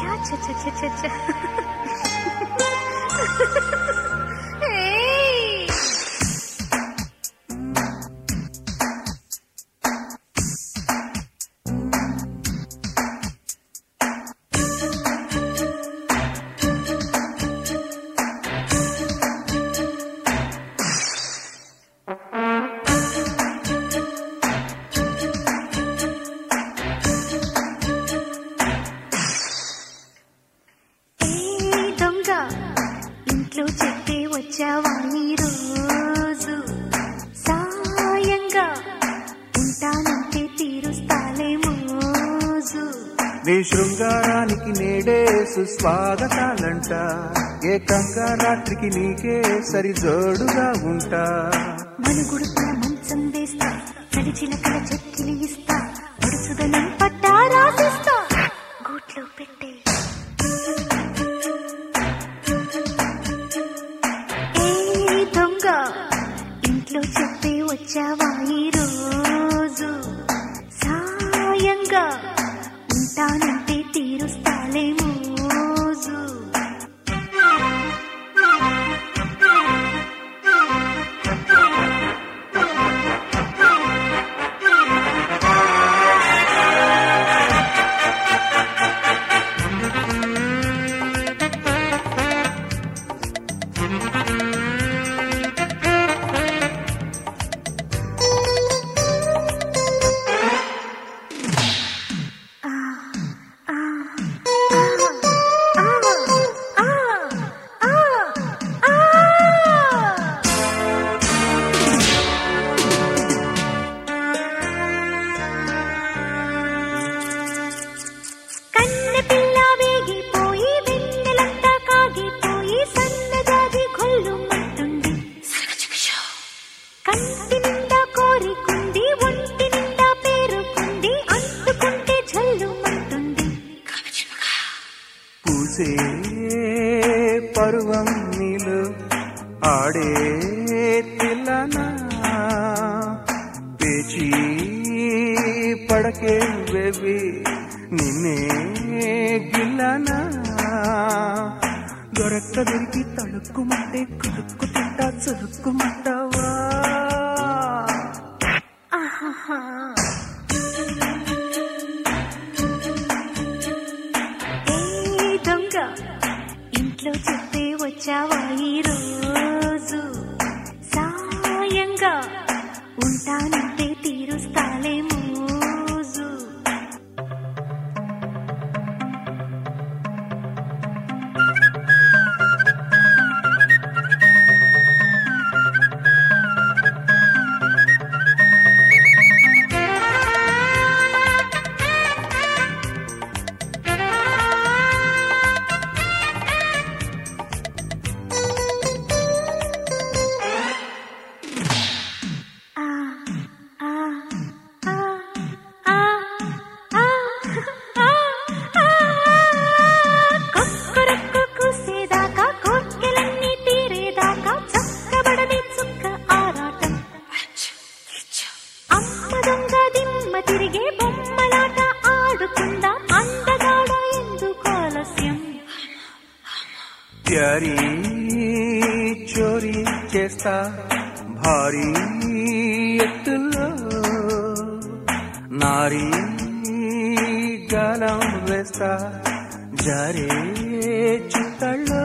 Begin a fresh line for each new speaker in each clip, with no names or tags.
చా చా చా చా చా చా ఏయ్! ఏ దొంగ ఇంట్లో చెప్పే వచ్చావా ఈ రోజు సాయంగా ఉంటానంటే తీరుస్తాలే మోజు
నీ శృంగారానికి నేడే సుస్వాగతాలంట ఏకంగా రాత్రికి నీకే సరిజోడుగా ఉంటా
మనుగుడుతున్న మంచం వేస్తా నడిచిలకల చెక్కిలి ఇస్తా ఒడుసుదనం పట్టా రాసిస్తా గూట్లో పెట్టే ఏ దొంగ ఇంట్లో చెప్పే వచ్చావా ఈ రోజు సాయంగా ఉంటానంటే తీరుస్తాలే మోజు కన్నె పిల్ల వేగిపోయి వెన్నెలంతా కాగిపోయి సన్నజాజి కొల్లుమంటుంది కంటి నిండా కోరికుంది ఒంటి నిండా పేరుకుంది అందుకుంటే జల్లుమంటుంది
పూసే పరువం నీలు ఆడే తిల్లనా పేచి పడకే బేబీ నిన్నే గిల్లనా దొరక్క దొరికి తడుక్కుమంటే కులుక్కు తింటా చురుక్కుమంటావా
ఆహాహా ఏ దొంగ ఇంట్లో చెప్పే వచ్చావా ఈ రోజు సాయంగా ఉంటానంటే తీరుస్తాలే మోజు ఆ ఆ ఆ ఆ ఆ ఆ కొక్కరొక్క కూసేదాకా కోర్కెలన్నీ తీరేదాకా చక్కబడని చుక్క ఆరాటం అమ్మ దొంగ దిమ్మ తిరిగే బొమ్మలాట ఆడుకుందాం అందగాడ ఎందుకు ఆలస్యం
ప్యారీ చోరీ చేస్తా భారీ ఎత్తుల్లో నారీ గాలం వేస్తా జారే చిత్తల్లో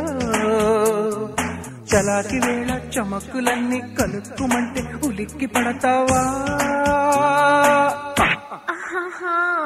చలాకి వేళ చమక్కులన్నీ కలుక్కుమంటే ఉలిక్కి పడతావా
ఆహాహా